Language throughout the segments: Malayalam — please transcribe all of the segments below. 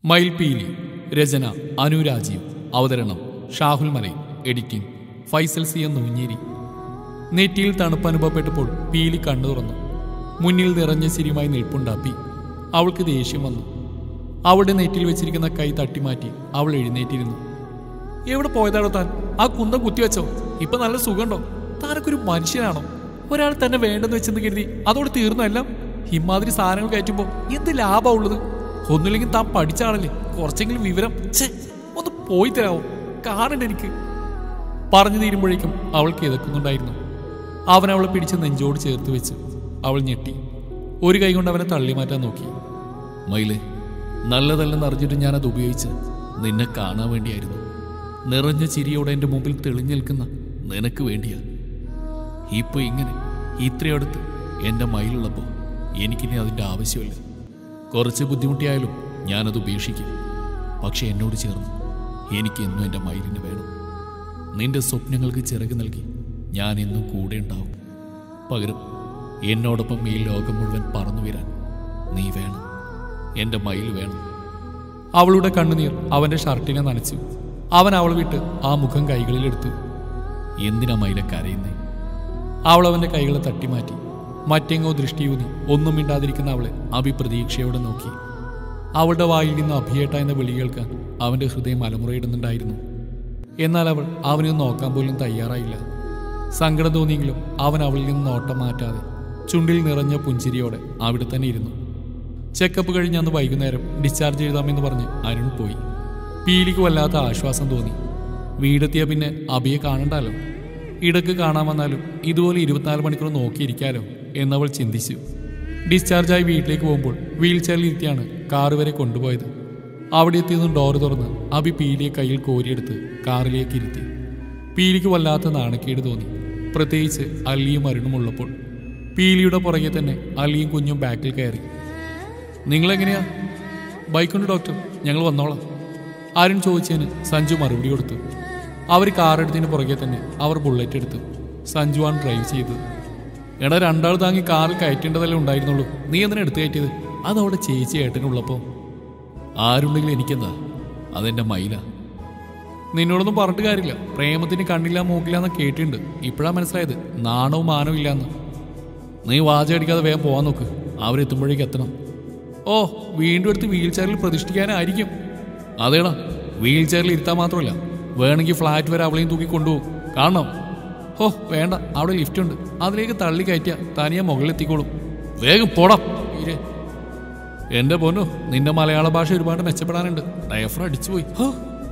മയിൽപീലി രചന അനുരാജീവ് അവതരണം Shahul Malayil editing Faisal C M Noonjeri നെറ്റിയിൽ തണുപ്പ് അനുഭവപ്പെട്ടപ്പോൾ പീലി കണ്ണു തുറന്നു മുന്നിൽ നിറഞ്ഞ ചിരിയുമായി നിൽപ്പുണ്ടാപ്പി അവൾക്ക് ദേഷ്യം വന്നു അവളുടെ നെറ്റിൽ വെച്ചിരിക്കുന്ന കൈ തട്ടിമാറ്റി അവൾ എഴുന്നേറ്റിരുന്നു എവിടെ പോയതാണോ താൻ ആ കുന്തം കുത്തിവെച്ചോ ഇപ്പൊ നല്ല സുഖമുണ്ടോ താനൊക്കെ ഒരു മനുഷ്യനാണോ ഒരാൾ തന്നെ വേണ്ടെന്ന് വെച്ചെന്ന് കരുതി അതോടെ തീർന്നു എല്ലാം ഇമാതിരി സാധനങ്ങൾ കയറ്റുമ്പോ എന്ത് ലാഭാ ഉള്ളത് ഒന്നുമില്ലെങ്കിൽ താൻ പഠിച്ചാണല്ലേ കുറച്ചെങ്കിലും വിവരം ഛേ ഒന്ന് പോയി തരാവോ കാണണ്ട എനിക്ക് പറഞ്ഞു തീരുമ്പോഴേക്കും അവൾ കിതക്കുന്നുണ്ടായിരുന്നു അവൻ അവളെ പിടിച്ച് നെഞ്ചോട് ചേർത്ത് വെച്ചു അവൾ ഞെട്ടി ഒരു കൈ കൊണ്ട് അവനെ തള്ളി മാറ്റാൻ നോക്കി മയില് നല്ലതല്ലെന്ന് അറിഞ്ഞിട്ട് ഞാനത് ഉപയോഗിച്ച് നിന്നെ കാണാൻ വേണ്ടിയായിരുന്നു നിറഞ്ഞ ചിരിയോടെ എൻ്റെ മുമ്പിൽ തെളിഞ്ഞു നിൽക്കുന്ന നിനക്ക് വേണ്ടിയാ ഇപ്പൊ ഇങ്ങനെ ഇത്രയടുത്ത് എൻ്റെ മയിലുള്ളപ്പോൾ എനിക്കിനി അതിൻ്റെ ആവശ്യമില്ല കുറച്ച് ബുദ്ധിമുട്ടിയായാലും ഞാനത് ഉപേക്ഷിക്കും പക്ഷെ എന്നോട് ചേർന്ന് എനിക്ക് എന്നും എൻ്റെ മയിലിന് വേണം നിന്റെ സ്വപ്നങ്ങൾക്ക് ചിറക് നൽകി ഞാൻ എന്നും കൂടെ ഉണ്ടാവും പകരം എന്നോടൊപ്പം ഈ ലോകം മുഴുവൻ പറന്നു വരാൻ നീ വേണം എൻ്റെ മയിൽ വേണം അവളുടെ കണ്ണുനീർ അവന്റെ ഷർട്ടിനെ നനച്ചു അവൻ അവൾ വിട്ട് ആ മുഖം കൈകളിലെടുത്തു എന്തിനാ മയിലെ കരയുന്നേ അവൾ അവന്റെ കൈകളെ തട്ടിമാറ്റി മറ്റെങ്ങോ ദൃഷ്ടിയൂന്നി ഒന്നും മിണ്ടാതിരിക്കുന്ന അവളെ അഭി പ്രതീക്ഷയോടെ നോക്കി അവളുടെ വായിൽ നിന്ന് അഭിയേട്ട എന്ന വിളി കേൾക്കാൻ അവന്റെ ഹൃദയം അലമുറയിടുന്നുണ്ടായിരുന്നു എന്നാൽ അവൾ അവനെ ഒന്ന് നോക്കാൻ പോലും തയ്യാറായില്ല സങ്കടം തോന്നിയെങ്കിലും അവൻ അവളിൽ നിന്ന് നോട്ടം മാറ്റാതെ ചുണ്ടിൽ നിറഞ്ഞ പുഞ്ചിരിയോടെ അവിടെ തന്നെ ഇരുന്നു ചെക്കപ്പ് കഴിഞ്ഞ് അന്ന് വൈകുന്നേരം ഡിസ്ചാർജ് ചെയ്താമെന്ന് പറഞ്ഞ് അരുൺ പോയി പീലിക്ക് വല്ലാത്ത ആശ്വാസം തോന്നി വീടെത്തിയ പിന്നെ അബിയെ കാണണ്ടല്ലോ ഇടക്ക് കാണാൻ വന്നാലും ഇതുപോലെ ഇരുപത്തിനാല് മണിക്കൂർ നോക്കിയിരിക്കാലോ എന്നവൾ ചിന്തിച്ചു ഡിസ്ചാർജായി വീട്ടിലേക്ക് പോകുമ്പോൾ വീൽ ചെയറിൽ ഇരുത്തിയാണ് കാറ് വരെ കൊണ്ടുപോയത് അവിടെ എത്തിയതും ഡോറ് തുറന്ന് അബി പീലിയെ കയ്യിൽ കോരിയെടുത്ത് കാറിലേക്ക് ഇരുത്തി പീലിക്ക് വല്ലാത്ത നാണക്കേട് തോന്നി പ്രത്യേകിച്ച് അല്ലിയും അരുണും ഉള്ളപ്പോൾ പീലിയുടെ പുറകെ തന്നെ അല്ലിയും കുഞ്ഞും ബാക്കിൽ കയറി നിങ്ങളെങ്ങനെയാ ബൈക്കുണ്ട് ഡോക്ടർ ഞങ്ങൾ വന്നോളാം അരുൺ ചോദിച്ചതിന് സഞ്ജു മറുപടി കൊടുത്തു അവർ കാറെടുത്തതിന് പുറകെ തന്നെ അവർ ബുള്ളറ്റ് എടുത്തു സഞ്ജുവാണ് ഡ്രൈവ് ചെയ്തത് എടാ രണ്ടാൾ താങ്ങി കാറിൽ കയറ്റേണ്ടതല്ലേ ഉണ്ടായിരുന്നുള്ളൂ നീ എന്തിനാ എടുത്തു കയറ്റിയത് അതവിടെ ചേച്ചി ഏട്ടനുള്ളപ്പോൾ ആരുണ്ടെങ്കിലും എനിക്കെന്താ അതെന്റെ മയില നിന്നോടൊന്നും പറഞ്ഞിട്ട് കാര്യമില്ല പ്രേമത്തിന് കണ്ണില്ല മൂക്കില്ല എന്ന് കേട്ടിട്ടുണ്ട് ഇപ്പോഴാ മനസ്സിലായത് നാണവും മാനവും ഇല്ലാന്ന് നീ വാചകടിക്കാതെ വേഗം പോവാൻ നോക്ക് അവരെത്തുമ്പോഴേക്ക് എത്തണം ഓ വീണ്ടും എടുത്ത് വീൽ ചെയറിൽ പ്രതിഷ്ഠിക്കാനായിരിക്കും അതേടാ വീൽ ചെയറിൽ ഇരുത്താൻ മാത്രമല്ല വേണമെങ്കിൽ ഫ്ലാറ്റ് വരെ അവളെയും തൂക്കി കൊണ്ടുപോകും കാണണം ഓ വേണ്ട അവിടെ ലിഫ്റ്റ് ഉണ്ട് അതിലേക്ക് തള്ളി കയറ്റിയ തനിയെ മുകളിലെത്തിക്കോളും വേഗം പോടാം ഈരെ എന്റെ പൊന്നു നിന്റെ മലയാള ഭാഷ ഒരുപാട് മെച്ചപ്പെടാനുണ്ട് ഡയഫർ അടിച്ചുപോയി ഹോ.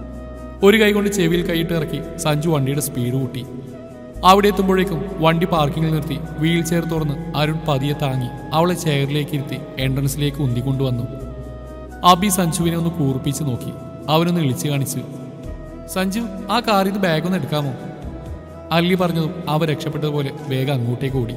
ഒരു കൈ കൊണ്ട് ചെവിയിൽ കൈയിട്ട് ഇറക്കി സഞ്ജു വണ്ടിയുടെ സ്പീഡ് കൂട്ടി അവിടെ എത്തുമ്പോഴേക്കും വണ്ടി പാർക്കിങ്ങിൽ നിർത്തി വീൽ ചെയർ തുറന്ന് അരുൺ പതിയെ താങ്ങി അവളെ ചെയറിലേക്ക് ഇരുത്തി എൻട്രൻസിലേക്ക് ഉന്തിക്കൊണ്ടുവന്നു അബി സഞ്ജുവിനെ ഒന്ന് കൂർപ്പിച്ച് നോക്കി അവനൊന്ന് ഇളിച്ചു കാണിച്ചു സഞ്ജു ആ കാറിൽ നിന്ന് ബാഗ് ഒന്ന് എടുക്കാമോ അല്ലി പറഞ്ഞതും അവർ രക്ഷപ്പെട്ടതുപോലെ വേഗം അങ്ങോട്ടേക്ക് ഓടി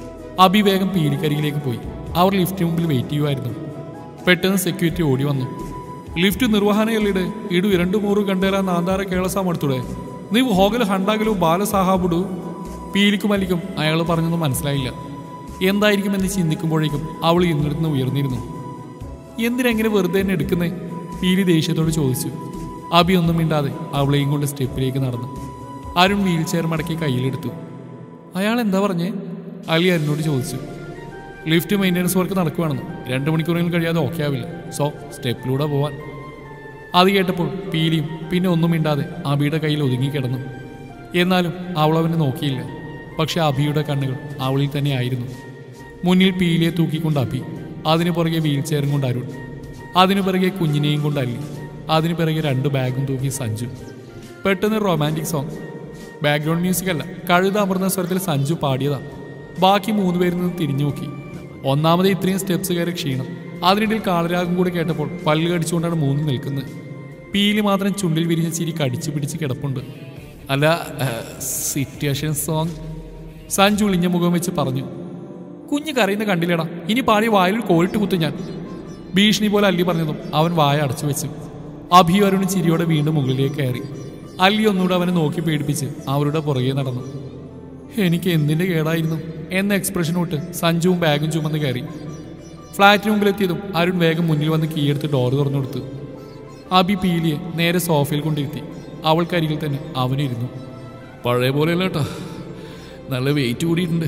അബി വേഗം പീലിക്കരികിലേക്ക് പോയി അവർ ലിഫ്റ്റ് മുമ്പിൽ വെയിറ്റ് ചെയ്യുമായിരുന്നു പെട്ടെന്ന് സെക്യൂരിറ്റി ഓടി വന്നു ലിഫ്റ്റ് നിർവഹണയല്ലിടെ ഇടു രണ്ട് മൂറ് കണ്ടേരാ നാന്താര കേളസാം എടുത്തുടെ നീ ഹോഗൽ ഹണ്ടാകലു ബാലസാഹാബുടു പീലിക്കും അല്ലിക്കും അയാൾ പറഞ്ഞൊന്നും മനസ്സിലായില്ല എന്തായിരിക്കുമെന്ന് ചിന്തിക്കുമ്പോഴേക്കും അവൾ ഇന്നിടത്ത് ഉയർന്നിരുന്നു എന്തിനെങ്ങനെ വെറുതെ തന്നെ എടുക്കുന്നേ പീലി ദേഷ്യത്തോട് ചോദിച്ചു അബി ഒന്നും മിണ്ടാതെ അവളെയും കൊണ്ട് സ്റ്റെപ്പിലേക്ക് നടന്നു അരുൺ വീൽ ചെയർ മടക്കി കയ്യിലെടുത്തു അയാൾ എന്താ പറഞ്ഞേ അലി അരുണിനോട് ചോദിച്ചു ലിഫ്റ്റ് മെയിൻ്റനൻസ് വർക്ക് നടക്കുവാണെന്ന് രണ്ട് മണിക്കൂറെങ്കിലും കഴിയാതെ ഓക്കെ ആവില്ല സോ സ്റ്റെപ്പിലൂടെ പോവാൻ അത് കേട്ടപ്പോൾ പീലിയും പിന്നെ ഒന്നും മിണ്ടാതെ അബിയുടെ കയ്യിൽ ഒതുങ്ങിക്കിടന്നു എന്നാലും അവൾ അവനെ നോക്കിയില്ല പക്ഷെ അബിയുടെ കണ്ണുകൾ അവളിൽ തന്നെ ആയിരുന്നു മുന്നിൽ പീലിയെ തൂക്കിക്കൊണ്ട് അബി അതിനു പുറകെ വീൽ ചെയറും കൊണ്ട് അരുൺ അതിനു പിറകെ കുഞ്ഞിനെയും കൊണ്ട് അല്ലി അതിനു പിറകെ രണ്ട് ബാഗും തൂക്കി സഞ്ജു പെട്ടെന്ന് റൊമാൻറ്റിക് സോങ് ബാക്ക്ഗ്രൗണ്ട് മ്യൂസിക് അല്ല കഴുത അമർന്ന സ്വരത്തിൽ സഞ്ജു പാടിയതാ ബാക്കി മൂന്ന് പേരിൽ നിന്ന് തിരിഞ്ഞു നോക്കി ഒന്നാമത് ഇത്രയും സ്റ്റെപ്സ് കയറി ക്ഷീണം അതിനിടയിൽ കാളരാഗം കൂടി കേട്ടപ്പോൾ പല്ല് കടിച്ചുകൊണ്ടാണ് മൂന്ന് നിൽക്കുന്നത് പീലി മാത്രം ചുണ്ടിൽ വിരിഞ്ഞ ചിരി കടിച്ചു പിടിച്ച് കിടപ്പുണ്ട് അല്ല സിറ്റുവേഷൻ സോങ് സഞ്ജു ഇളിഞ്ഞ മുഖം വെച്ച് പറഞ്ഞു കുഞ്ഞ് കരയുന്ന കണ്ടില്ലടാ ഇനി പാടി വായിൽ കോരിട്ട് കുത്തും ഞാൻ ഭീഷണി പോലെ അല്ലി പറഞ്ഞതും അവൻ വായ അടച്ചു വെച്ചു അഭിയും അരുണും ചിരിയോടെ വീണ്ടും മുകളിലേക്ക് കയറി അല്ലി ഒന്നുകൂടെ അവനെ നോക്കി പേടിപ്പിച്ച് അവരുടെ പുറകെ നടന്നു എനിക്ക് എന്തിന്റെ കേടായിരുന്നു എന്ന എക്സ്പ്രഷൻ വിട്ട് സഞ്ജുവും ബാഗും ചുമന്ന് കയറി ഫ്ലാറ്റിന് മുമ്പിലെത്തിയതും അരുൺ വേഗം മുന്നിൽ വന്ന് കീയെടുത്ത് ഡോർ തുറന്നു കൊടുത്തു അബി പീലിയെ നേരെ സോഫയിൽ കൊണ്ടിരുത്തി അവൾക്കരികിൽ തന്നെ അവനിരുന്നു പഴയ പോലെയല്ല കേട്ടോ നല്ല വെയിറ്റ് കൂടിയിട്ടുണ്ട്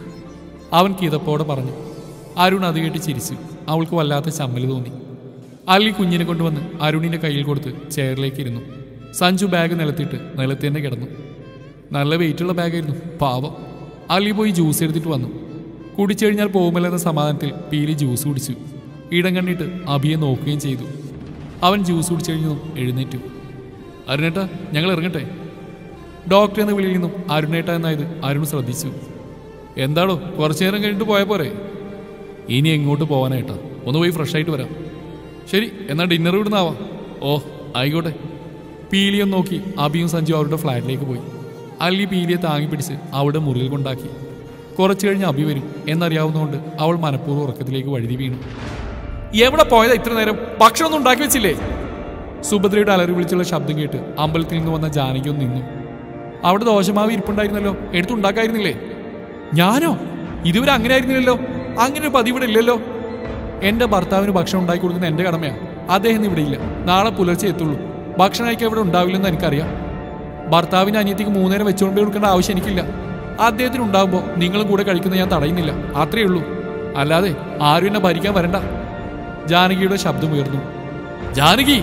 അവൻ കിതപ്പോടെ പറഞ്ഞു അരുൺ അത് കേട്ട് ചിരിച്ചു അവൾക്ക് വല്ലാത്ത ചമ്മൽ തോന്നി അല്ലി കുഞ്ഞിനെ കൊണ്ടുവന്ന് അരുണിന്റെ കയ്യിൽ കൊടുത്ത് ചെയറിലേക്ക് ഇരുന്നു സഞ്ജു ബാഗ് നിലത്തിട്ട് നിലത്ത് തന്നെ കിടന്നു നല്ല വെയിറ്റുള്ള ബാഗായിരുന്നു പാവം അല്ലി പോയി ജ്യൂസ് എടുത്തിട്ട് വന്നു കുടിച്ചു കഴിഞ്ഞാൽ പോകുമല്ലെന്ന സമാധാനത്തിൽ പീലി ജ്യൂസ് കുടിച്ചു ഇടം കണ്ടിട്ട് അഭിയെ നോക്കുകയും ചെയ്തു അവൻ ജ്യൂസ് കുടിച്ചു കഴിഞ്ഞതും എഴുന്നേറ്റു അരുണേട്ടാ ഞങ്ങൾ ഇറങ്ങട്ടെ ഡോക്ടർ എന്ന വിളിയിൽ നിന്നും അരുണേട്ട എന്നായത് അരുൺ ശ്രദ്ധിച്ചു എന്താണോ കുറച്ചു നേരം കഴിഞ്ഞിട്ട് പോയ പോരെ ഇനി എങ്ങോട്ട് പോകാനായിട്ടാ ഒന്ന് പോയി ഫ്രഷ് ആയിട്ട് വരാം ശരി എന്നാൽ ഡിന്നർ ഇവിടുന്നാവാം ഓ ആയിക്കോട്ടെ പീലിയം നോക്കി അബിയും സഞ്ജു അവരുടെ ഫ്ലാറ്റിലേക്ക് പോയി അല്ലി പീലിയെ താങ്ങി പിടിച്ച് അവിടെ മുറിയിൽ കൊണ്ടാക്കി കുറച്ചു കഴിഞ്ഞ് അബി വരും എന്നറിയാവുന്നതുകൊണ്ട് അവൾ മനഃപൂർവ്വം ഉറക്കത്തിലേക്ക് വഴുതി വീണു എവിടെ പോയതാ ഇത്ര നേരം ഭക്ഷണമൊന്നും ഉണ്ടാക്കി വെച്ചില്ലേ സുഭദ്രയുടെ അലറി വിളിച്ചുള്ള ശബ്ദം കേട്ട് അമ്പലത്തിൽ നിന്ന് വന്ന ജാനകി ഒന്ന് നിന്നു അവിടെ ദോശമാവ് ഇരിപ്പുണ്ടായിരുന്നല്ലോ എടുത്തുണ്ടാക്കായിരുന്നില്ലേ ഞാനോ ഇതുവരെ അങ്ങനെ ആയിരുന്നില്ലല്ലോ അങ്ങനെ ഒരു പതിവ് ഇവിടെ ഇല്ലല്ലോ എന്റെ ഭർത്താവിന് ഭക്ഷണം ഉണ്ടാക്കി കൊടുക്കുന്ന എന്റെ കടമയാണ് അദ്ദേഹം ഇന്ന് ഇവിടെ ഇല്ല നാളെ പുലർച്ചെ എത്തുള്ളൂ ഭക്ഷണം കഴിക്കാൻ ഇവിടെ ഉണ്ടാവില്ലെന്ന് എനിക്കറിയാം ഭർത്താവിന് അനിയത്തിക്ക് മൂന്നേരം വെച്ചുകൊണ്ട് കൊടുക്കേണ്ട ആവശ്യം എനിക്കില്ല അദ്ദേഹത്തിന് ഉണ്ടാകുമ്പോൾ നിങ്ങളും കൂടെ കഴിക്കുന്നത് ഞാൻ തടയുന്നില്ല അത്രയേ ഉള്ളൂ അല്ലാതെ ആരും എന്നെ ഭരിക്കാൻ വരണ്ട ജാനകിയുടെ ശബ്ദം ഉയർന്നു ജാനകി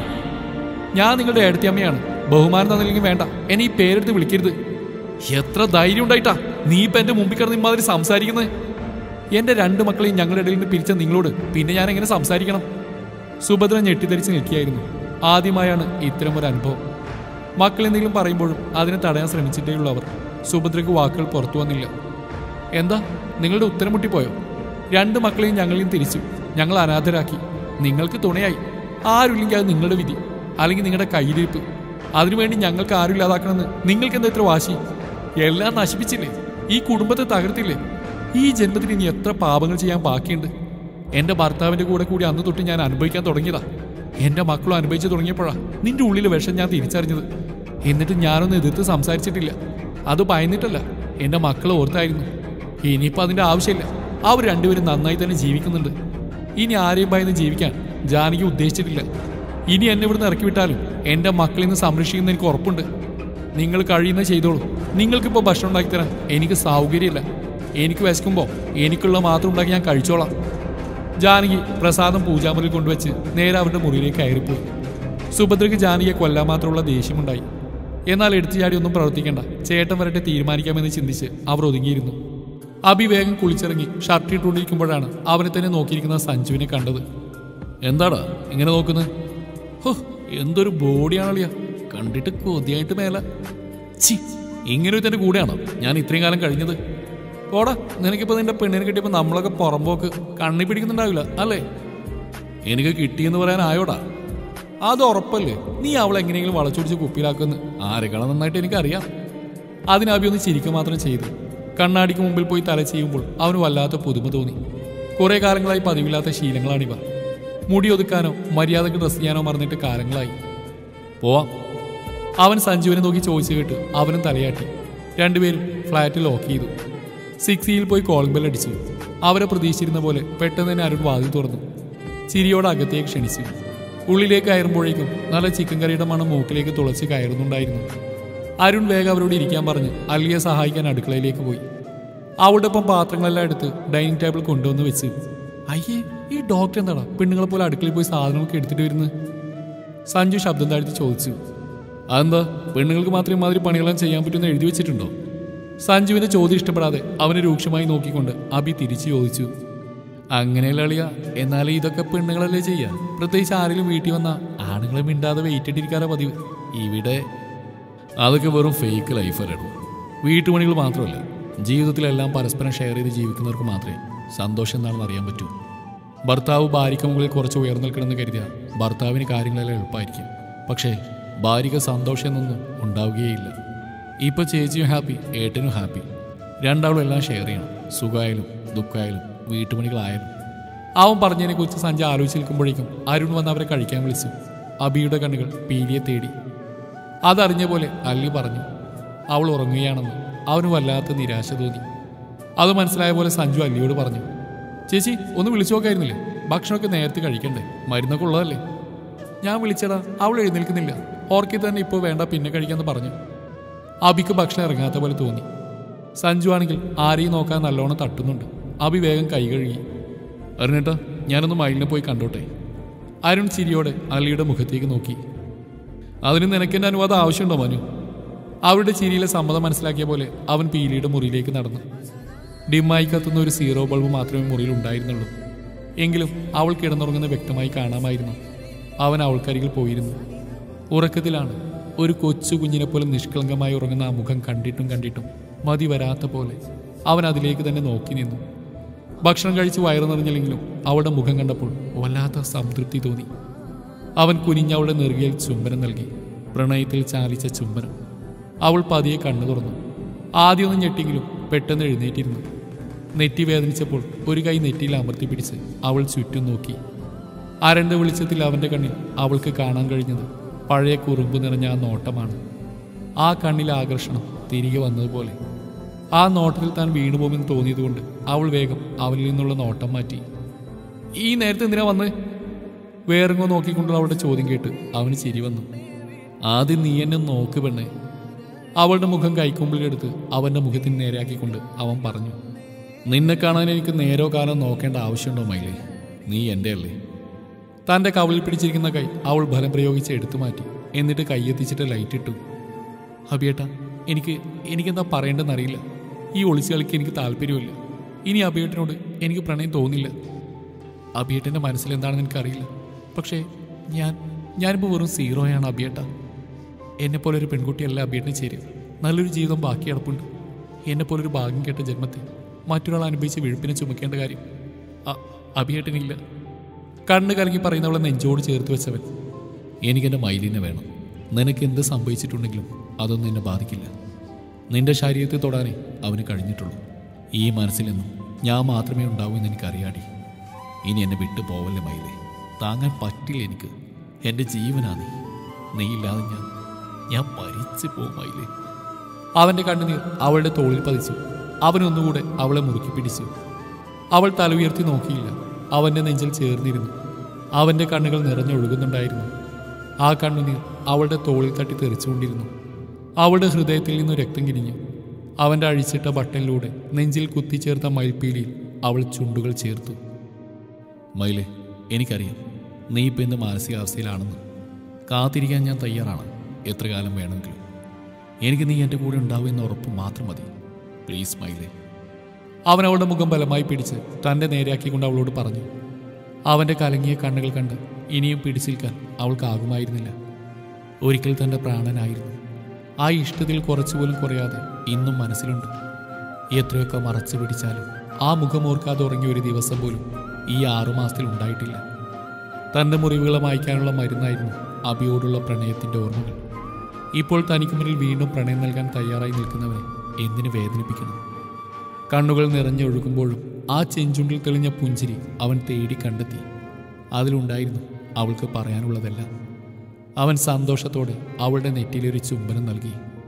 ഞാൻ നിങ്ങളുടെ ഏടത്തിയമ്മയാണ് ബഹുമാനം തന്നില്ലെങ്കിൽ വേണ്ട എന്നെ ഈ പേരെടുത്ത് വിളിക്കരുത് എത്ര ധൈര്യം ഉണ്ടായിട്ടാ നീ ഇപ്പൊ എന്റെ മുമ്പിൽ കിടന്ന് ഇമാതിരി സംസാരിക്കുന്നത് എന്റെ രണ്ട് മക്കളെയും ഞങ്ങളുടെ ഇടയിൽ നിന്ന് പിരിച്ച നിങ്ങളോട് പിന്നെ ഞാൻ എങ്ങനെ സംസാരിക്കണം സുഭദ്ര ഞെട്ടിദ്ധരിച്ച് നിൽക്കുകയായിരുന്നു ആദ്യമായാണ് ഇത്തരം ഒരു അനുഭവം മക്കൾ എന്തെങ്കിലും പറയുമ്പോഴും അതിനെ തടയാൻ ശ്രമിച്ചിട്ടേയുള്ളൂ അവർ സുഭദ്രയ്ക്ക് വാക്കുകൾ പുറത്തു വന്നില്ല എന്താ നിങ്ങളുടെ ഉത്തരം മുട്ടിപ്പോയോ രണ്ട് മക്കളെയും ഞങ്ങളെയും തിരിച്ചു ഞങ്ങൾ അനാഥരാക്കി നിങ്ങൾക്ക് തുണയായി ആരുമില്ലെങ്കിൽ അത് നിങ്ങളുടെ വിധി അല്ലെങ്കിൽ നിങ്ങളുടെ കയ്യിലിരിപ്പ് അതിനുവേണ്ടി ഞങ്ങൾക്ക് ആരും ഇല്ലാതാക്കണമെന്ന് നിങ്ങൾക്ക് എന്താ ഇത്ര വാശി എല്ലാം നശിപ്പിച്ചില്ലേ ഈ കുടുംബത്തെ തകർത്തില്ലേ ഈ ജന്മത്തിൽ ഇനി എത്ര പാപങ്ങൾ ചെയ്യാൻ ബാക്കിയുണ്ട് എന്റെ ഭർത്താവിന്റെ കൂടെ കൂടി അന്ന് തൊട്ട് ഞാൻ അനുഭവിക്കാൻ തുടങ്ങിയതാ എന്റെ മക്കളും അനുഭവിച്ചു തുടങ്ങിയപ്പോഴാ നിന്റെ ഉള്ളിലെ വിഷം ഞാൻ തിരിച്ചറിഞ്ഞത് എന്നിട്ട് ഞാനൊന്ന് എതിർത്ത് സംസാരിച്ചിട്ടില്ല അത് ഭയന്നിട്ടല്ല എന്റെ മക്കളെ ഓർത്തായിരുന്നു ഇനിയിപ്പോൾ അതിന്റെ ആവശ്യമില്ല അവർ രണ്ടുപേരും നന്നായി തന്നെ ജീവിക്കുന്നുണ്ട് ഇനി ആരെയും ഭയന്ന് ജീവിക്കാൻ ജാനകി ഉദ്ദേശിച്ചിട്ടില്ല ഇനി എന്നെ ഇവിടുന്ന് ഇറക്കി വിട്ടാലും എൻ്റെ മക്കളിൽ നിന്ന് സംരക്ഷിക്കുന്ന എനിക്ക് ഉറപ്പുണ്ട് നിങ്ങൾ കഴിയുന്ന ചെയ്തോളൂ നിങ്ങൾക്കിപ്പോൾ ഭക്ഷണം ഉണ്ടാക്കി തരാൻ എനിക്ക് സൗകര്യമില്ല എനിക്ക് വിശക്കുമ്പോൾ എനിക്കുള്ള മാത്രം ഉണ്ടാക്കി ഞാൻ കഴിച്ചോളാം ജാനകി പ്രസാദം പൂജാമുറിൽ കൊണ്ടുവച്ച് നേരെ അവരുടെ മുറിയിലേക്ക് കയറിപ്പോയി സുഭദ്രയ്ക്ക് ജാനകിയെ കൊല്ലാൻ മാത്രമുള്ള ദേഷ്യമുണ്ടായി എന്നാൽ എടുത്തു ചാടി ഒന്നും പ്രവർത്തിക്കേണ്ട ചേട്ടൻ വരട്ടെ തീരുമാനിക്കാമെന്ന് ചിന്തിച്ച് അവർ ഒതുങ്ങിയിരുന്നു അഭി വേഗം കുളിച്ചിറങ്ങി ഷർട്ട് ഇട്ടുകൊണ്ടിരിക്കുമ്പോഴാണ് അവനെ തന്നെ നോക്കിയിരിക്കുന്ന സഞ്ജുവിനെ കണ്ടത് എന്താടാ ഇങ്ങനെ നോക്കുന്നത് ഹോ എന്തൊരു ബോഡിയാണളിയ കണ്ടിട്ട് കൊതിയായിട്ട് മേല ചി ഇങ്ങനെ തന്നെ കൂടെയാണോ ഞാൻ ഇത്രയും കാലം കഴിഞ്ഞത് പോടാ നിനക്കിപ്പോ നിന്റെ പെണ്ണിനെ കിട്ടിയപ്പോ നമ്മളൊക്കെ പുറമ്പോക്ക് കണ്ണി പിടിക്കുന്നുണ്ടാവില്ല അല്ലേ എനിക്ക് കിട്ടിയെന്ന് പറയാൻ ആയോടാ അത് ഉറപ്പല്ലേ നീ അവളെ എങ്ങനെയെങ്കിലും വളച്ചൊടിച്ച് കുപ്പിയിലാക്കുമെന്ന് ആരെക്കാളും നന്നായിട്ട് എനിക്കറിയാം അതിനഭി ഒന്ന് ചിരിക്കുക മാത്രം ചെയ്തു കണ്ണാടിക്ക് മുമ്പിൽ പോയി തല ചെയ്യുമ്പോൾ അവന് വല്ലാത്ത പുതുമ തോന്നി കുറെ കാലങ്ങളായി പതിവില്ലാത്ത ശീലങ്ങളാണിവ മുടി ഒതുക്കാനോ മര്യാദക്ക് ഡ്രസ് ചെയ്യാനോ മറന്നിട്ട് കാലങ്ങളായി പോവാം അവൻ സഞ്ജുവിനെ നോക്കി ചോദിച്ചു കേട്ട് അവനും തലയാട്ടി രണ്ടുപേരും ഫ്ലാറ്റ് ലോക്ക് ചെയ്തു സിക്സിയിൽ പോയി കോളിംഗ് ബെൽ അടിച്ചു അവരെ പ്രതീക്ഷിച്ചിരുന്ന പോലെ പെട്ടെന്ന് തന്നെ അരുൺ വാതിൽ തുറന്നു ചിരിയോടെ അകത്തേക്ക് ക്ഷണിച്ചു ഉള്ളിലേക്ക് കയറുമ്പോഴേക്കും നല്ല ചിക്കൻ കറിയുടെ മണം മൂക്കിലേക്ക് തുളച്ച് കയറുന്നുണ്ടായിരുന്നു അരുൺ വേഗം അവരോട് ഇരിക്കാൻ പറഞ്ഞ് അല്ലിയെ സഹായിക്കാൻ അടുക്കളയിലേക്ക് പോയി അവളുടെ ഒപ്പം പാത്രങ്ങളെല്ലാം എടുത്ത് ഡൈനിങ് ടേബിൾ കൊണ്ടുവന്ന് വെച്ച് അയ്യേ ഈ ഡോക്ടർ എന്താടാ പെണ്ണുങ്ങളെ പോലെ അടുക്കളയിൽ പോയി സാധനങ്ങളൊക്കെ എടുത്തിട്ട് വരുന്നത് സഞ്ജു ശബ്ദം താഴ്ത്തി ചോദിച്ചു അതെന്താ പെണ്ണുങ്ങൾക്ക് മാത്രമേ മാതിരി പണികളെല്ലാം ചെയ്യാൻ പറ്റുമെന്ന് എഴുതി വെച്ചിട്ടുണ്ടോ സഞ്ജുവിന്റെ ചോദ്യം ഇഷ്ടപ്പെടാതെ അവനെ രൂക്ഷമായി നോക്കിക്കൊണ്ട് അബി തിരിച്ചു ചോദിച്ചു അങ്ങനെയല്ല അളിയ എന്നാലും ഇതൊക്കെ പെണ്ണുങ്ങളല്ലേ ചെയ്യുക പ്രത്യേകിച്ച് ആരെങ്കിലും വീട്ടിൽ വന്ന ആണുങ്ങളെ മിണ്ടാതെ വെയിറ്റ് ഇട്ടിരിക്കാറ പതിവ് ഇവിടെ അതൊക്കെ വെറും ഫേക്ക് ലൈഫായിരുന്നു വീട്ടുപണികൾ മാത്രമല്ല ജീവിതത്തിലെല്ലാം പരസ്പരം ഷെയർ ചെയ്ത് ജീവിക്കുന്നവർക്ക് മാത്രമേ സന്തോഷം എന്താണെന്ന് അറിയാൻ പറ്റൂ ഭർത്താവ് ഭാര്യയ്ക്ക് മുകളിൽ കുറച്ച് ഉയർന്നു നിൽക്കണമെന്ന് കരുതിയാൽ ഭർത്താവിന് കാര്യങ്ങളെല്ലാം എളുപ്പമായിരിക്കും പക്ഷേ ഭാര്യയ്ക്ക് സന്തോഷം എന്നൊന്നും ഉണ്ടാവുകയേയില്ല ഇപ്പൊ ചേച്ചിയും ഹാപ്പി ഏട്ടനും ഹാപ്പി രണ്ടാളും എല്ലാം ഷെയർ ചെയ്യണം സുഖമായാലും ദുഃഖമായാലും വീട്ടുപണികളായാലും അവൻ പറഞ്ഞതിനെ കുറിച്ച് സഞ്ജയ് ആലോചിച്ച് നിൽക്കുമ്പോഴേക്കും അരുൺ വന്ന് അവരെ കഴിക്കാൻ വിളിച്ചു അബിയുടെ കണ്ണുകൾ പീലിയെ തേടി അതറിഞ്ഞ പോലെ അല്ലി പറഞ്ഞു അവൾ ഉറങ്ങുകയാണെന്ന് അവന് വല്ലാത്ത നിരാശ തോന്നി അത് മനസ്സിലായ പോലെ സഞ്ജു അല്ലിയോട് പറഞ്ഞു ചേച്ചി ഒന്ന് വിളിച്ചു നോക്കായിരുന്നില്ലേ ഭക്ഷണമൊക്കെ നേരത്തെ കഴിക്കണ്ടേ മരുന്നൊക്കെ ഉള്ളതല്ലേ ഞാൻ വിളിച്ചടാ അവൾ എഴുന്നേൽക്കുന്നില്ല ഓർക്കി തന്നെ ഇപ്പോൾ വേണ്ട പിന്നെ കഴിക്കാന്ന് പറഞ്ഞു അബിക്ക് ഭക്ഷണം ഇറങ്ങാത്ത പോലെ തോന്നി സഞ്ജു ആണെങ്കിൽ ആരെയും നോക്കാൻ നല്ലോണം തട്ടുന്നുണ്ട് അബി വേഗം കൈ കഴുകി അറിഞ്ഞേട്ടാ ഞാനൊന്ന് മയിലിനെ പോയി കണ്ടോട്ടെ അരുൺ ചിരിയോടെ അലിയുടെ മുഖത്തേക്ക് നോക്കി അതിന് നിനക്കെൻ്റെ അനുവാദം ആവശ്യമുണ്ടോ മനു അവരുടെ ചിരിയിലെ സമ്മതം മനസ്സിലാക്കിയ പോലെ അവൻ പീലിയുടെ മുറിയിലേക്ക് നടന്നു ഡിമ്മായി കത്തുന്ന ഒരു സീറോ ബൾബ് മാത്രമേ മുറിയിൽ ഉണ്ടായിരുന്നുള്ളൂ എങ്കിലും അവൾ കിടന്നുറങ്ങുന്ന വ്യക്തമായി കാണാമായിരുന്നു അവൻ അവൾക്കരികിൽ പോയിരുന്നു ഉറക്കത്തിലാണ് ഒരു കൊച്ചു കുഞ്ഞിനെ പോലെ നിഷ്കളങ്കമായി ഉറങ്ങുന്ന ആ മുഖം കണ്ടിട്ടും കണ്ടിട്ടും മതി വരാത്ത പോലെ അവൻ അതിലേക്ക് തന്നെ നോക്കി നിന്നു ഭക്ഷണം കഴിച്ച് വയറു നിറഞ്ഞില്ലെങ്കിലും അവളുടെ മുഖം കണ്ടപ്പോൾ വല്ലാത്ത സംതൃപ്തി തോന്നി അവൻ കുനിഞ്ഞവളുടെ നെറുകയിൽ ചുംബനം നൽകി പ്രണയത്തിൽ ചാലിച്ച ചുംബനം അവൾ പതിയെ കണ്ണു തുറന്നു ആദ്യമൊന്നും ഞെട്ടിയെങ്കിലും പെട്ടെന്ന് എഴുന്നേറ്റിരുന്നു നെറ്റി വേദനിച്ചപ്പോൾ ഒരു കൈ നെറ്റിയിൽ അമർത്തി പിടിച്ച് അവൾ ചുറ്റും നോക്കി അരണ്ട വെളിച്ചത്തിൽ അവൻ്റെ കണ്ണിൽ അവൾക്ക് കാണാൻ കഴിഞ്ഞത് പഴയ കുറുമ്പ് നിറഞ്ഞ ആ നോട്ടമാണ് ആ കണ്ണിലെ ആകർഷണം തിരികെ വന്നതുപോലെ ആ നോട്ടത്തിൽ താൻ വീണുപോകുമെന്ന് തോന്നിയതുകൊണ്ട് അവൾ വേഗം അവനിൽ നിന്നുള്ള നോട്ടം മാറ്റി ഈ നേരത്തെ എന്തിനാ വന്ന് വേറെങ്ങോ നോക്കിക്കൊണ്ടുള്ള അവളുടെ ചോദ്യം കേട്ട് അവന് ചിരി വന്നു ആദ്യം നീ എന്നെ നോക്ക് പെണ്ണേ അവളുടെ മുഖം കൈക്കുമ്പിലെടുത്ത് അവന്റെ മുഖത്തിന് നേരെയാക്കിക്കൊണ്ട് അവൻ പറഞ്ഞു നിന്നെ കാണാൻ എനിക്ക് നേരോ കാലം നോക്കേണ്ട ആവശ്യമുണ്ടോ മൈലേ നീ എൻ്റെ അല്ലേ തൻ്റെ കവളിൽ പിടിച്ചിരിക്കുന്ന കൈ അവൾ ബലം പ്രയോഗിച്ച് എടുത്തു മാറ്റി എന്നിട്ട് കൈയെത്തിച്ചിട്ട് ലൈറ്റ് ഇട്ടു അബിയേട്ടാ എനിക്ക് എനിക്കെന്താ പറയേണ്ടെന്നറിയില്ല ഈ ഒളിച്ചു കളിക്ക് എനിക്ക് താല്പര്യമില്ല ഇനി അബിയേട്ടനോട് എനിക്ക് പ്രണയം തോന്നില്ല അബിയേട്ടൻ്റെ മനസ്സിൽ എന്താണെന്ന് എനിക്കറിയില്ല പക്ഷേ ഞാൻ ഞാനിപ്പോൾ വെറും സീറോയാണ് അബിയേട്ട എന്നെപ്പോലെ ഒരു പെൺകുട്ടിയല്ല അബിയേട്ടന് ചേരുക നല്ലൊരു ജീവിതം ബാക്കി കിടപ്പുണ്ട് എന്നെപ്പോലൊരു ഭാഗ്യം കേട്ട ജന്മത്തെ മറ്റൊരാൾ അനുഭവിച്ച് വിഴുപ്പിനെ ചുമക്കേണ്ട കാര്യം അ- അബിയേട്ടനില്ല കണ്ണ് കലങ്ങി പറയുന്നവളെ നെഞ്ചോട് ചേർത്ത് വെച്ചവൻ എനിക്കെൻ്റെ മൈലിനെ വേണം നിനക്ക് എന്ത് സംഭവിച്ചിട്ടുണ്ടെങ്കിലും അതൊന്നും എന്നെ ബാധിക്കില്ല നിന്റെ ശരീരത്തെ തൊടാനേ അവന് കഴിഞ്ഞിട്ടുള്ളൂ ഈ മനസ്സിൽ നിന്നും ഞാൻ മാത്രമേ ഉണ്ടാവൂ എന്ന് എനിക്കറിയാടി ഇനി എന്നെ വിട്ടു പോവല്ലേ മയിലേ താങ്ങാൻ പറ്റില്ല എനിക്ക് എൻ്റെ ജീവനാ നീ നീ ഇല്ലാതെ ഞാൻ ഞാൻ മരിച്ചു പോകും മയിലേ അവൻ്റെ കണ്ണുനീർ അവളുടെ തോളിൽ പതിച്ചു അവനൊന്നുകൂടെ അവളെ മുറുക്കി പിടിച്ചു അവൾ തല ഉയർത്തി നോക്കിയില്ല അവൻ്റെ നെഞ്ചിൽ ചേർന്നിരുന്നു അവൻ്റെ കണ്ണുകൾ നിറഞ്ഞൊഴുകുന്നുണ്ടായിരുന്നു ആ കണ്ണുനീർ അവളുടെ തോളിൽ തട്ടി തെറിച്ചുകൊണ്ടിരുന്നു അവളുടെ ഹൃദയത്തിൽ നിന്ന് രക്തം കിരിഞ്ഞു അവൻ്റെ അഴിച്ചിട്ട ബട്ടനിലൂടെ നെഞ്ചിൽ കുത്തിച്ചേർത്ത മയിൽപ്പീലിയിൽ അവൾ ചുണ്ടുകൾ ചേർത്തു മയിലെ എനിക്കറിയാം നീ ഇപ്പം എന്ത് മാനസികാവസ്ഥയിലാണെന്ന് കാത്തിരിക്കാൻ ഞാൻ തയ്യാറാണ് എത്ര കാലം വേണമെങ്കിലും എനിക്ക് നീ എൻ്റെ കൂടെ ഉണ്ടാവും എന്ന ഉറപ്പ് മാത്രം മതി പ്ലീസ് മയിലെ അവൻ അവളുടെ മുഖം ബലമായി പിടിച്ച് തൻ്റെ നേരെയാക്കിക്കൊണ്ട് അവളോട് പറഞ്ഞു അവൻ്റെ കലങ്ങിയ കണ്ണുകൾ കണ്ട് ഇനിയും പിടിച്ചിൽക്കാൻ അവൾക്കാകുമായിരുന്നില്ല ഒരിക്കൽ തൻ്റെ പ്രാണനായിരുന്നു ആ ഇഷ്ടത്തിൽ കുറച്ചുപോലും കുറയാതെ ഇന്നും മനസ്സിലുണ്ട് എത്രയൊക്കെ മറച്ചു പിടിച്ചാലും ആ മുഖം ഓർക്കാതെ ഉറങ്ങിയ ഒരു ദിവസം പോലും ഈ ആറുമാസത്തിൽ ഉണ്ടായിട്ടില്ല തൻ്റെ മുറിവുകളെ മായ്ക്കാനുള്ള മരുന്നായിരുന്നു അബിയോടുള്ള പ്രണയത്തിൻ്റെ ഓർമ്മകൾ ഇപ്പോൾ തനിക്ക് മുന്നിൽ വീണ്ടും പ്രണയം നൽകാൻ തയ്യാറായി നിൽക്കുന്നവനെ എന്തിനു വേദനിപ്പിക്കണം കണ്ണുകൾ നിറഞ്ഞൊഴുകുമ്പോഴും ആ ചെഞ്ചുണ്ടിൽ തെളിഞ്ഞ പുഞ്ചിരി അവൻ തേടി കണ്ടെത്തി അതിലുണ്ടായിരുന്നു അവൾക്ക് പറയാനുള്ളതെല്ലാം അവൻ സന്തോഷത്തോടെ അവളുടെ നെറ്റിയിലൊരു ചുംബനം നൽകി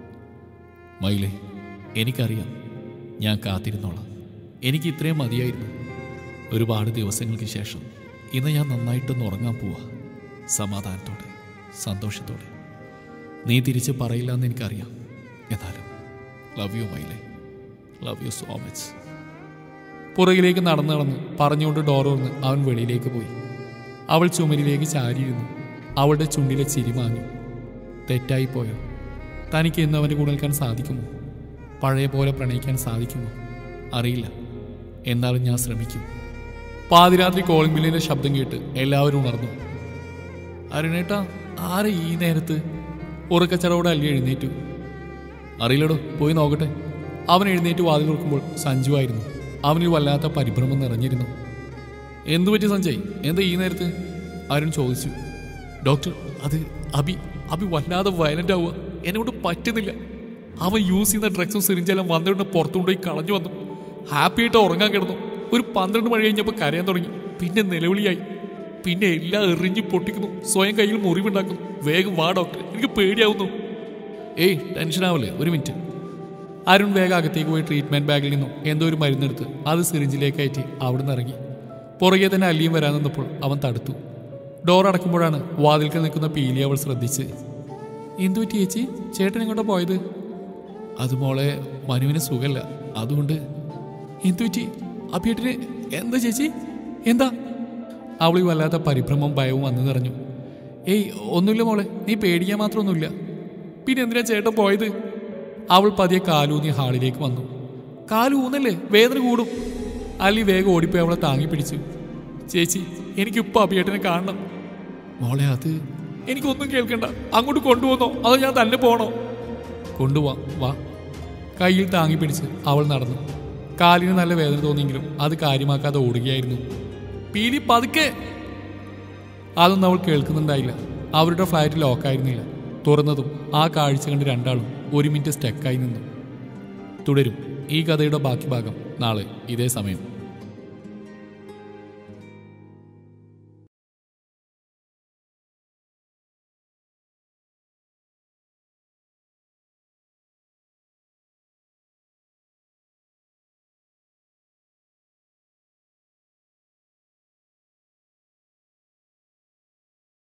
മയിലെ എനിക്കറിയാം ഞാൻ കാത്തിരുന്നോളാം എനിക്ക് ഇത്രയും മതിയായിരുന്നു ഒരുപാട് ദിവസങ്ങൾക്ക് ശേഷം ഇന്ന് ഞാൻ നന്നായിട്ടൊന്ന് ഉറങ്ങാൻ പോവാ സമാധാനത്തോടെ സന്തോഷത്തോടെ നീ തിരിച്ച് പറയില്ല എന്ന് എനിക്കറിയാം എന്നാലും ലവ് യു മൈലേ ലവ് യു സോ മച്ച് പുറകിലേക്ക് നടന്നു നടന്ന് പറഞ്ഞുകൊണ്ട് ഡോർ തുറന്ന് അവൻ വെളിയിലേക്ക് പോയി അവൾ ചുമരിലേക്ക് ചാരിയിരുന്നു അവളുടെ ചുണ്ടിലെ ചിരി മാഞ്ഞു തെറ്റായി പോയോ തനിക്ക് എന്ന് അവൻ്റെ കൂടെ നിൽക്കാൻ സാധിക്കുമോ പഴയ പോലെ പ്രണയിക്കാൻ സാധിക്കുമോ അറിയില്ല എന്നാലും ഞാൻ ശ്രമിക്കും പാതിരാത്രി കോളിംഗ് ബില്ലിന്റെ ശബ്ദം കേട്ട് എല്ലാവരും ഉണർന്നു അരുണേട്ടാ ആരെ ഈ നേരത്ത് ഉറക്കച്ചടവോടെ അല്ലി എഴുന്നേറ്റു അറിയില്ലടോ പോയി നോക്കട്ടെ അവൻ എഴുന്നേറ്റ് വാതിൽ തുറക്കുമ്പോൾ സഞ്ജു ആയിരുന്നു അവനിൽ വല്ലാത്ത പരിഭ്രമം നിറഞ്ഞിരുന്നു എന്തു പറ്റി സഞ്ജയ് എന്താ ഈ നേരത്ത് അരുൺ ചോദിച്ചു ഡോക്ടർ അത് അബി അബി വല്ലാതെ വയലന്റ് ആവുക എന്നെ കൊണ്ട് പറ്റുന്നില്ല അവൻ യൂസ് ചെയ്യുന്ന ഡ്രഗ്സും സിറിഞ്ചെല്ലാം വന്നിട്ട് പുറത്തു കൊണ്ടുപോയി കളഞ്ഞു വന്നു ഹാപ്പി ആയിട്ട് ഉറങ്ങാൻ കിടന്നു ഒരു പന്ത്രണ്ട് മണി കഴിഞ്ഞപ്പോൾ കരയാൻ തുടങ്ങി പിന്നെ നിലവിളിയായി പിന്നെ എല്ലാം എറിഞ്ഞ് പൊട്ടിക്കുന്നു സ്വയം കയ്യിൽ മുറിവുണ്ടാക്കുന്നു വേഗം വാ ഡോക്ടർ എനിക്ക് പേടിയാവുന്നു ഏയ് ടെൻഷൻ ആവല്ലേ ഒരു മിനിറ്റ് അരുൺ വേഗം അകത്തേക്ക് പോയി ട്രീറ്റ്മെന്റ് ബാഗിൽ നിന്നും എന്തോ ഒരു മരുന്നെടുത്ത് അത് സിറിഞ്ചിലേക്ക് കയറ്റി അവിടുന്ന് ഇറങ്ങി പുറകെ തന്നെ അല്ലിയും വരാൻ നിന്നപ്പോൾ അവൻ തടുത്തു ഡോർ അടക്കുമ്പോഴാണ് വാതിൽക്കൽ നിൽക്കുന്ന പീലി അവൾ ശ്രദ്ധിച്ച് എന്തു പറ്റി ചേച്ചി ചേട്ടൻ എങ്ങോട്ടാ പോയത് അത് മോളെ മനുവിന് സുഖല്ല അതുകൊണ്ട് എന്തു പറ്റി അപ്പിയേട്ടിന് എന്താ ചേച്ചി എന്താ അവളി വല്ലാത്ത പരിഭ്രമം ഭയവും വന്നു നിറഞ്ഞു ഏയ് ഒന്നുമില്ല മോളെ നീ പേടിക്കാൻ മാത്രമൊന്നുമില്ല പിന്നെ എന്തിനാ ചേട്ടൻ പോയത് അവൾ പതിയെ കാലൂന്നി ഹാളിലേക്ക് വന്നു കാലൂന്നല്ലേ വേദന കൂടും അല്ലി വേഗം ഓടിപ്പോയി അവളെ താങ്ങി പിടിച്ചു ചേച്ചി എനിക്കിപ്പോൾ അഭിയേട്ടനെ കാണണം മോളെ അത് എനിക്കൊന്നും കേൾക്കണ്ട അങ്ങോട്ട് കൊണ്ടുപോകുന്നോ അതോ ഞാൻ തന്നെ പോണോ കൊണ്ടുപോവാം വാ കയ്യിൽ താങ്ങി പിടിച്ച് അവൾ നടന്നു കാലിന് നല്ല വേദന തോന്നിയെങ്കിലും അത് കാര്യമാക്കാതെ ഓടുകയായിരുന്നു പീലി പതുക്കെ അതൊന്നും അവൾ കേൾക്കുന്നുണ്ടായില്ല അവരുടെ ഫ്ലാറ്റ് ലോക്കായിരുന്നില്ല തുറന്നതും ആ കാഴ്ച കണ്ട് രണ്ടാളും ഒരു മിനിറ്റ് സ്റ്റക്കായി നിന്നു തുടരും ഈ കഥയുടെ ബാക്കി ഭാഗം നാളെ ഇതേ സമയം